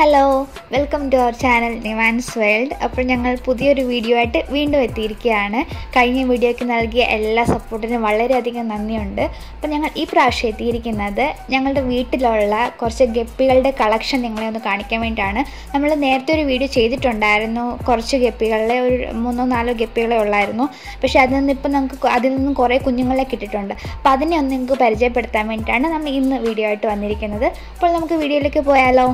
hello welcome to our channel Nivan's world അപ്പോൾ ഞങ്ങൾ പുതിയൊരു വീഡിയോ ആയിട്ട് വീണ്ടും എത്തിയിരിക്കുകയാണ് കഴിഞ്ഞ വീഡിയോയ്ക്ക് നൽകിയ എല്ലാ സപ്പോർട്ടിനും വളരെയധികം നന്ദിയുണ്ട് അപ്പോൾ ഞങ്ങൾ ഈ പ്രാവശ്യം എത്തിയിരിക്കുന്നത് ഞങ്ങളുടെ വീട്ടിലുള്ള കുറച്ച് ഗപ്പികളുടെ കളക്ഷൻ നിങ്ങളെ ഒന്ന് കാണിക്കാൻ വേണ്ടിയിട്ടാണ് നമ്മൾ നേരത്തെ ഒരു വീഡിയോ ചെയ്തിട്ടുണ്ടായിരുന്നു കുറച്ച് ഗപ്പികളെ ഒരു മൂന്നോ നാലോ ഗപ്പികളെ ഉള്ളായിരുന്നു പക്ഷേ അതിൽ നിന്ന് ഇപ്പോൾ നമുക്ക് അതിൽ നിന്നും കുറേ കുഞ്ഞുങ്ങളെ കിട്ടിയിട്ടുണ്ട് അപ്പോൾ അതിനെ ഒന്ന് നിങ്ങൾക്ക് പരിചയപ്പെടുത്താൻ വേണ്ടിയിട്ടാണ് നമ്മൾ ഇന്ന് വീഡിയോ ആയിട്ട് വന്നിരിക്കുന്നത് അപ്പോൾ നമുക്ക് വീഡിയോയിലേക്ക് പോയാലോ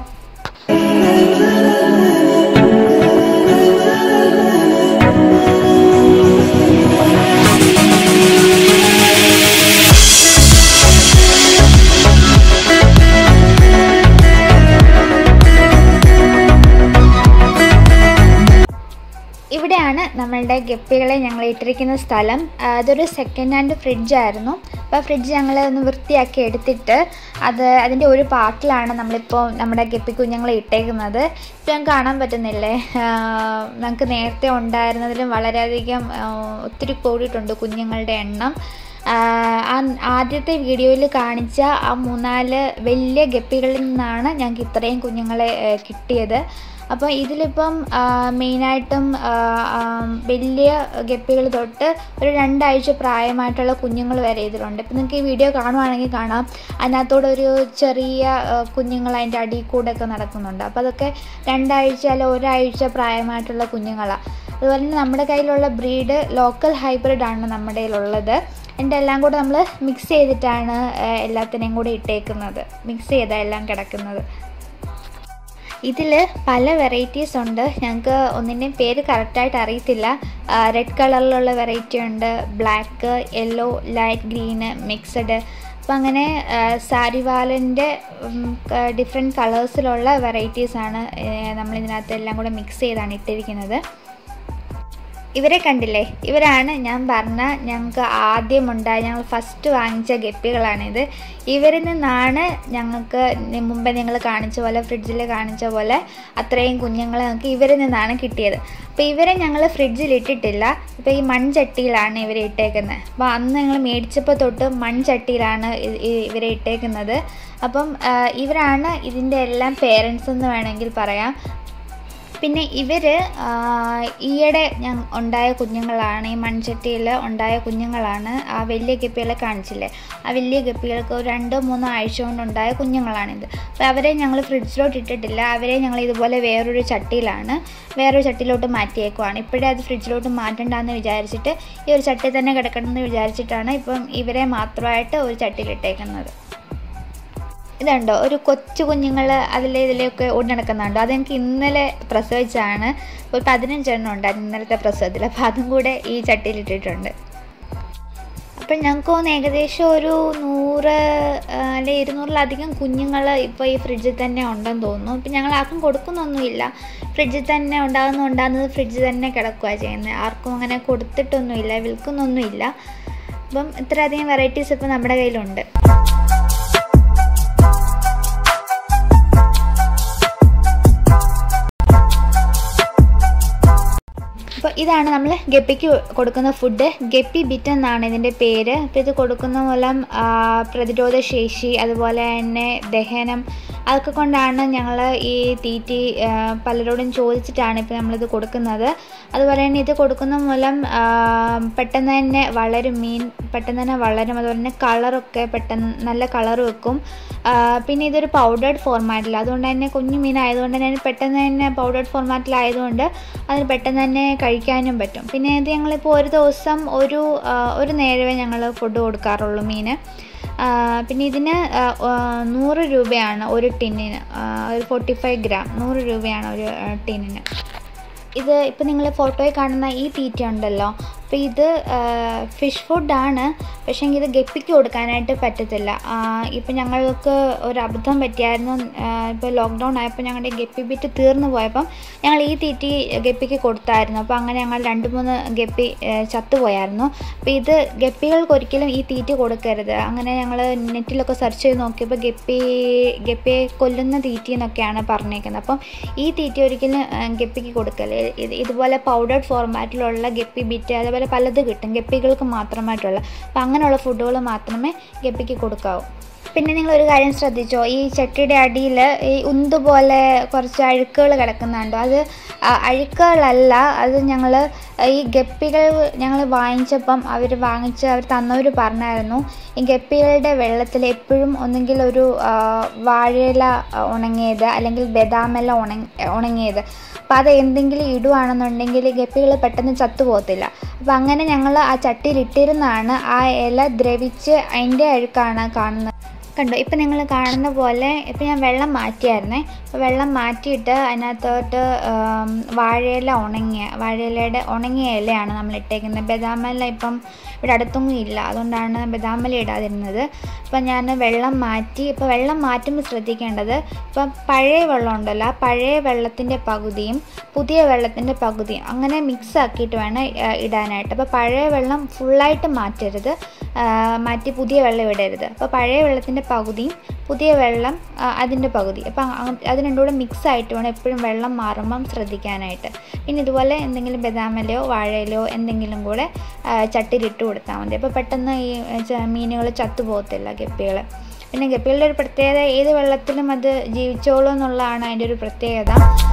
ഇവിടെയാണ് നമ്മളുടെ ഗപ്പികളെ ഞങ്ങൾ ഇട്ടിരിക്കുന്ന സ്ഥലം ആ, അതൊരു സെക്കൻഡ് ഹാൻഡ് ഫ്രിഡ്ജായിരുന്നു അപ്പോൾ ഫ്രിഡ്ജ് ഞങ്ങൾ ഒന്ന് വൃത്തിയാക്കി എടുത്തിട്ട് അത് അതിൻ്റെ ഒരു പാർട്ടിലാണ് നമ്മളിപ്പോൾ നമ്മുടെ ഗപ്പി കുഞ്ഞുങ്ങളെ ഇട്ടേക്കുന്നത് ഇപ്പോൾ ഞങ്ങൾക്ക് കാണാൻ പറ്റുന്നില്ലേ ആ, നമുക്ക് നേരത്തെ ഉണ്ടായിരുന്നതിലും വളരെയധികം ആ, ഒത്തിരി കൂടിയിട്ടുണ്ട് കുഞ്ഞുങ്ങളുടെ എണ്ണം ആ, ആ ആദ്യത്തെ വീഡിയോയിൽ കാണിച്ച ആ മൂന്നാല് വലിയ ഗപ്പികളിൽ നിന്നാണ് ഞങ്ങൾക്ക് ഇത്രയും കുഞ്ഞുങ്ങളെ ആ, കിട്ടിയത് അപ്പോൾ ഇതിലിപ്പം മെയിനായിട്ടും വലിയ ഗപ്പികൾ തൊട്ട് ഒരു രണ്ടാഴ്ച പ്രായമായിട്ടുള്ള കുഞ്ഞുങ്ങൾ വരെ ഇതിലുണ്ട് ഇപ്പം നിങ്ങൾക്ക് ഈ വീഡിയോ കാണുവാണെങ്കിൽ കാണാം അതിനകത്തൂടെ ഒരു ചെറിയ ആ, കുഞ്ഞുങ്ങൾ അതിൻ്റെ അടിയിൽ കൂടെ ഒക്കെ നടക്കുന്നുണ്ട് അപ്പോൾ അതൊക്കെ രണ്ടാഴ്ച അല്ല ഒരാഴ്ച പ്രായമായിട്ടുള്ള കുഞ്ഞുങ്ങളാണ് അതുപോലെ തന്നെ നമ്മുടെ കയ്യിലുള്ള ബ്രീഡ് ലോക്കൽ ഹൈബ്രിഡ് ആണ് നമ്മുടെ കയ്യിലുള്ളത് എൻ്റെ എല്ലാം കൂടെ നമ്മൾ മിക്സ് ചെയ്തിട്ടാണ് ആ, എല്ലാത്തിനെയും കൂടെ ഇട്ടേക്കുന്നത് മിക്സ് ചെയ്താണ് എല്ലാം കിടക്കുന്നത് ഇതിൽ പല വെറൈറ്റീസ് ഉണ്ട് ഞങ്ങൾക്ക് ഒന്നിൻ്റെയും പേര് കറക്റ്റായിട്ട് അറിയത്തില്ല റെഡ് കളറിലുള്ള വെറൈറ്റി ഉണ്ട് black yellow light green mixed അപ്പം അങ്ങനെ സാരിവാലൻ്റെ ഡിഫറെൻറ്റ് കളേഴ്സിലുള്ള വെറൈറ്റീസാണ് നമ്മളിതിനകത്ത് എല്ലാം കൂടെ മിക്സ് ചെയ്താണ് ഇട്ടിരിക്കുന്നത് ഇവരെ കണ്ടില്ലേ ഇവരാണ് ഞാൻ പറഞ്ഞ ഞങ്ങൾക്ക് ആദ്യമുണ്ടായ ഞങ്ങൾ ഫസ്റ്റ് വാങ്ങിച്ച ഗപ്പികളാണിത് ഇവരിൽ നിന്നാണ് ഞങ്ങൾക്ക് നി- മുമ്പേ നിങ്ങൾ കാണിച്ച പോലെ ഫ്രിഡ്ജിൽ കാണിച്ച പോലെ അത്രയും കുഞ്ഞുങ്ങളെ നമുക്ക് ഇവരിൽ നിന്നാണ് കിട്ടിയത് അപ്പോൾ ഇവരെ ഞങ്ങൾ ഫ്രിഡ്ജിൽ ഇട്ടിട്ടില്ല ഇപ്പോൾ ഈ മൺചട്ടിയിലാണ് ഇവരെ ഇട്ടേക്കുന്നത് അപ്പോൾ അന്ന് ഞങ്ങൾ മേടിച്ചപ്പോൾ തൊട്ട് മൺചട്ടിയിലാണ് ഇ- ഇ- ഇവരെ ഇട്ടേക്കുന്നത് അപ്പം ആ, ഇവരാണ് ഇതിൻ്റെ എല്ലാം പേരൻസ് എന്ന് വേണമെങ്കിൽ പറയാം പിന്നെ ഇവർ ഈയിടെ ഞാൻ ഉണ്ടായ കുഞ്ഞുങ്ങളാണ് ഈ മൺചട്ടിയിൽ ഉണ്ടായ കുഞ്ഞുങ്ങളാണ് ആ വലിയ ഗപ്പികളെ കാണിച്ചില്ലേ ആ വലിയ ഗപ്പികൾക്ക് ഒരു രണ്ടോ മൂന്നോ ആഴ്ച കൊണ്ട് ഉണ്ടായ കുഞ്ഞുങ്ങളാണിത് അപ്പോൾ അവരെ ഞങ്ങൾ ഫ്രിഡ്ജിലോട്ട് ഇട്ടിട്ടില്ല അവരെ ഞങ്ങൾ ഇതുപോലെ വേറൊരു ചട്ടിയിലാണ് വേറൊരു ചട്ടിയിലോട്ട് മാറ്റിയേക്കുവാണ് ഇപ്പോഴേ അത് ഫ്രിഡ്ജിലോട്ട് മാറ്റണ്ടെന്ന് വിചാരിച്ചിട്ട് ഈ ഒരു ചട്ടി തന്നെ കിടക്കണമെന്ന് വിചാരിച്ചിട്ടാണ് ഇപ്പം ഇവരെ മാത്രമായിട്ട് ഒരു ചട്ടിയിലിട്ടേക്കുന്നത് ഇതുണ്ടോ ഒരു കൊച്ചു കുഞ്ഞുങ്ങൾ അതിലെ ഇതിലെയൊക്കെ ഓടി നടക്കുന്നുണ്ടോ അതെനിക്ക് ഇന്നലെ പ്രസവിച്ചാണ് ഒരു പതിനഞ്ചെണ്ണം ഉണ്ടായിരുന്നു ഇന്നലത്തെ പ്രസവത്തിൽ അപ്പോൾ അതും കൂടെ ഈ ചട്ടിയിലിട്ടിട്ടുണ്ട് അപ്പം ഞങ്ങൾക്ക് തോന്നുന്നു ഏകദേശം ഒരു നൂറ് ആ, അല്ലെ ഇരുന്നൂറിലധികം കുഞ്ഞുങ്ങൾ ഇപ്പോൾ ഈ ഫ്രിഡ്ജിൽ തന്നെ ഉണ്ടെന്ന് തോന്നുന്നു ഇപ്പം ഞങ്ങൾ ആർക്കും കൊടുക്കുന്നൊന്നുമില്ല ഫ്രിഡ്ജിൽ തന്നെ ഉണ്ടാകുന്ന ഉണ്ടാകുന്നത് ഫ്രിഡ്ജിൽ തന്നെ കിടക്കുക ചെയ്യുന്നത് ആർക്കും അങ്ങനെ കൊടുത്തിട്ടൊന്നുമില്ല വിൽക്കുന്നൊന്നുമില്ല അപ്പം ഇത്രയധികം വെറൈറ്റീസ് ഇപ്പോൾ നമ്മുടെ കയ്യിലുണ്ട് അപ്പോൾ ഇതാണ് നമ്മൾ ഗപ്പിക്ക് കൊടുക്കുന്ന ഫുഡ് ഗപ്പി ബിറ്റ് എന്നാണ് ഇതിൻ്റെ പേര് അപ്പോൾ ഇത് കൊടുക്കുന്ന മൂലം ആ, പ്രതിരോധ ശേഷി അതുപോലെ തന്നെ ദഹനം അതൊക്കെ കൊണ്ടാണ് ഞങ്ങൾ ഈ തീറ്റി ആ, പലരോടും ചോദിച്ചിട്ടാണ് ഇപ്പോൾ നമ്മളിത് കൊടുക്കുന്നത് അതുപോലെ തന്നെ ഇത് കൊടുക്കുന്ന മൂലം ആ, പെട്ടെന്ന് തന്നെ വളരും മീൻ പെട്ടെന്ന് തന്നെ വളരും അതുപോലെ തന്നെ കളറൊക്കെ പെട്ടെന്ന് നല്ല കളർ വെക്കും ആ, പിന്നെ ഇതൊരു പൗഡേർഡ് ഫോർമാറ്റിൽ അതുകൊണ്ട് തന്നെ കുഞ്ഞു മീൻ ആയതുകൊണ്ട് തന്നെ പെട്ടെന്ന് തന്നെ പൗഡേർഡ് ഫോർമാറ്റിലായതുകൊണ്ട് അതിന് പെട്ടെന്ന് തന്നെ കഴിക്കാനും പറ്റും പിന്നെ ഇത് ഞങ്ങളിപ്പോൾ ഒരു ദിവസം ഒരു ആ, ഒരു നേരമേ ഞങ്ങൾ ഫുഡ് കൊടുക്കാറുള്ളൂ മീന് ആ, പിന്നെ ഇതിന് ആ, ആ, നൂറ് രൂപയാണ് ഒരു ടിന്നിന് ആ, ഒരു ഫോർട്ടി ഫൈവ് ഗ്രാം നൂറ് രൂപയാണ് ഒരു ആ, ടിന്നിന് ഇത് ഇപ്പം നിങ്ങൾ ഫോട്ടോയിൽ കാണുന്ന ഈ തീറ്റ ഉണ്ടല്ലോ അപ്പോൾ ഇത് ഫിഷ് ഫുഡാണ് പക്ഷേ ഇത് ഗപ്പിക്ക് കൊടുക്കാനായിട്ട് പറ്റത്തില്ല ഇപ്പം ഞങ്ങൾക്ക് ഒരു അബദ്ധം പറ്റിയായിരുന്നു ഇപ്പോൾ ലോക്ക്ഡൗൺ ആയപ്പോൾ ഞങ്ങളുടെ ഗപ്പി ബിറ്റ് തീർന്നു പോയപ്പം ഞങ്ങൾ ഈ തീറ്റി ഗപ്പിക്ക് കൊടുത്തായിരുന്നു അപ്പോൾ അങ്ങനെ ഞങ്ങൾ രണ്ട് മൂന്ന് ഗപ്പി ആ, ചത്തുപോയായിരുന്നു അപ്പോൾ ഇത് ഗപ്പികൾക്ക് ഒരിക്കലും ഈ തീറ്റ കൊടുക്കരുത് അങ്ങനെ ഞങ്ങൾ നെറ്റിലൊക്കെ സെർച്ച് ചെയ്ത് നോക്കിയപ്പോൾ ഗപ്പി ഗപ്പിയെ കൊല്ലുന്ന തീറ്റി എന്നൊക്കെയാണ് പറഞ്ഞേക്കുന്നത് അപ്പം ഈ തീറ്റ ഒരിക്കലും ആ, ഗപ്പിക്ക് കൊടുക്കല് ഇത് ഇതുപോലെ പൗഡേർഡ് ഫോർമാറ്റിലുള്ള ഗപ്പി ബിറ്റ് അതുപോലെ പലത് കിട്ടും ഗപ്പികൾക്ക് മാത്രമായിട്ടുള്ള അപ്പം അങ്ങനെയുള്ള ഫുഡുകൾ മാത്രമേ ഗപ്പിക്ക് കൊടുക്കാവൂ പിന്നെ നിങ്ങൾ ഒരു കാര്യം ശ്രദ്ധിച്ചോ ഈ ചട്ടിയുടെ അടിയിൽ ഈ ഉന്ത് പോലെ കുറച്ച് അഴുക്കുകൾ കിടക്കുന്നുണ്ടോ അത് ആ, അഴുക്കുകളല്ല അത് ഞങ്ങൾ ഈ ഗപ്പികൾ ഞങ്ങൾ വാങ്ങിച്ചപ്പം അവർ വാങ്ങിച്ച് അവർ തന്നവർ പറഞ്ഞായിരുന്നു ഈ ഗപ്പികളുടെ വെള്ളത്തിൽ എപ്പോഴും ഒന്നെങ്കിൽ ഒരു ആ, വാഴയില ആ, ഉണങ്ങിയത് അല്ലെങ്കിൽ ബദാമില ഉണങ്ങി ഉണങ്ങിയത് അപ്പോൾ അത് എന്തെങ്കിലും ഇടുവാണെന്നുണ്ടെങ്കിൽ ഗപ്പികൾ പെട്ടെന്ന് ചത്തുപോകത്തില്ല അപ്പോൾ അങ്ങനെ ഞങ്ങൾ ആ ചട്ടിയിൽ ഇട്ടിരുന്നാണ് ആ ഇല ദ്രവിച്ച് അതിൻ്റെ അഴുക്കാണ് കാണുന്നത് കണ്ടോ ഇപ്പം നിങ്ങൾ കാണുന്ന പോലെ ഇപ്പം ഞാൻ വെള്ളം മാറ്റിയായിരുന്നേ അപ്പോൾ വെള്ളം മാറ്റിയിട്ട് അതിനകത്തോട്ട് ആം, വാഴയില ഉണങ്ങിയ വാഴയിലയുടെ ഉണങ്ങിയ ഇലയാണ് നമ്മൾ ഇട്ടേക്കുന്നത് ബദാമല ഇപ്പം ഇവിടെ അടുത്തൊന്നും ഇല്ല അതുകൊണ്ടാണ് ബദാമല ഇടാതിരുന്നത് അപ്പം ഞാൻ വെള്ളം മാറ്റി ഇപ്പോൾ വെള്ളം മാറ്റുമ്പോൾ ശ്രദ്ധിക്കേണ്ടത് ഇപ്പം പഴയ വെള്ളം ഉണ്ടല്ലോ ആ പഴയ വെള്ളത്തിൻ്റെ പകുതിയും പുതിയ വെള്ളത്തിൻ്റെ പകുതിയും അങ്ങനെ മിക്സ് ആക്കിയിട്ട് വേണം ആ, ഇടാനായിട്ട് അപ്പോൾ പഴയ വെള്ളം ഫുള്ളായിട്ട് മാറ്റരുത് ആ, മാറ്റി പുതിയ വെള്ളം ഇടരുത് അപ്പോൾ പഴയ വെള്ളത്തിൻ്റെ പകുതിയും പുതിയ വെള്ളം ആ, അതിൻ്റെ പകുതി അപ്പോൾ അങ്ങ- അത് രണ്ടും കൂടെ മിക്സ് ആയിട്ട് വേണം എപ്പോഴും വെള്ളം മാറുമ്പം ശ്രദ്ധിക്കാനായിട്ട് പിന്നെ ഇതുപോലെ എന്തെങ്കിലും ബദാമലയോ വാഴയിലയോ എന്തെങ്കിലും കൂടെ ആ, ചട്ടിയിലിട്ട് കൊടുത്താൽ മതി അപ്പോൾ പെട്ടെന്ന് ഈ മീനുകൾ ചത്തുപോകത്തില്ല ഗപ്പികൾ പിന്നെ ഗപ്പികളുടെ ഒരു പ്രത്യേകത ഏത് വെള്ളത്തിലും അത് ജീവിച്ചോളൂ എന്നുള്ളതാണ് അതിൻ്റെ ഒരു പ്രത്യേകത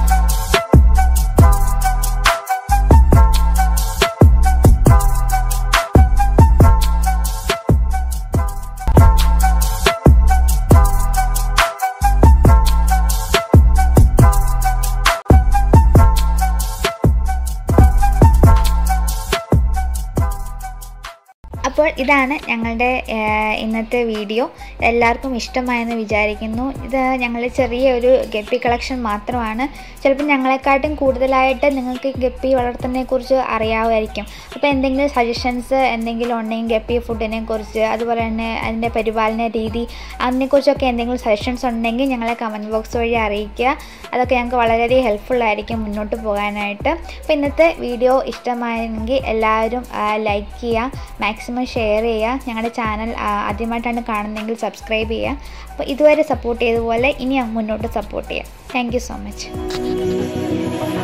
അപ്പോൾ ഇതാണ് ഞങ്ങളുടെ ഏഹ്, ഇന്നത്തെ വീഡിയോ എല്ലാവർക്കും ഇഷ്ടമായെന്ന് വിചാരിക്കുന്നു ഇത് ഞങ്ങളുടെ ചെറിയ ഒരു ഗപ്പി കളക്ഷൻ മാത്രമാണ് ചിലപ്പോൾ ഞങ്ങളെക്കാട്ടും കൂടുതലായിട്ട് നിങ്ങൾക്ക് ഗപ്പി വളർത്തുന്നതിനെക്കുറിച്ച് അറിയാമായിരിക്കും അപ്പോൾ എന്തെങ്കിലും സജഷൻസ് എന്തെങ്കിലും ഉണ്ടെങ്കിൽ ഗപ്പി ഫുഡിനെ കുറിച്ച് അതുപോലെ തന്നെ അതിൻ്റെ പരിപാലന രീതി അതിനെക്കുറിച്ചൊക്കെ എന്തെങ്കിലും സജഷൻസ് ഉണ്ടെങ്കിൽ ഞങ്ങളെ കമൻറ്റ് ബോക്സ് വഴി അറിയിക്കുക അതൊക്കെ ഞങ്ങൾക്ക് വളരെയധികം ഹെൽപ്ഫുൾ ആയിരിക്കും മുന്നോട്ട് പോകാനായിട്ട് അപ്പോൾ ഇന്നത്തെ വീഡിയോ ഇഷ്ടമായെങ്കിൽ എല്ലാവരും ലൈക്ക് ചെയ്യുക മാക്സിമം ഷെയർ ചെയ്യുക ഞങ്ങളുടെ ചാനൽ ആദ്യമായിട്ടാണ് കാണുന്നതെങ്കിൽ സബ്സ്ക്രൈബ് ചെയ്യുക അപ്പോൾ ഇതുവരെ സപ്പോർട്ട് ചെയ്തതുപോലെ ഇനി മുന്നോട്ട് സപ്പോർട്ട് ചെയ്യാം താങ്ക് യു സോ മച്ച്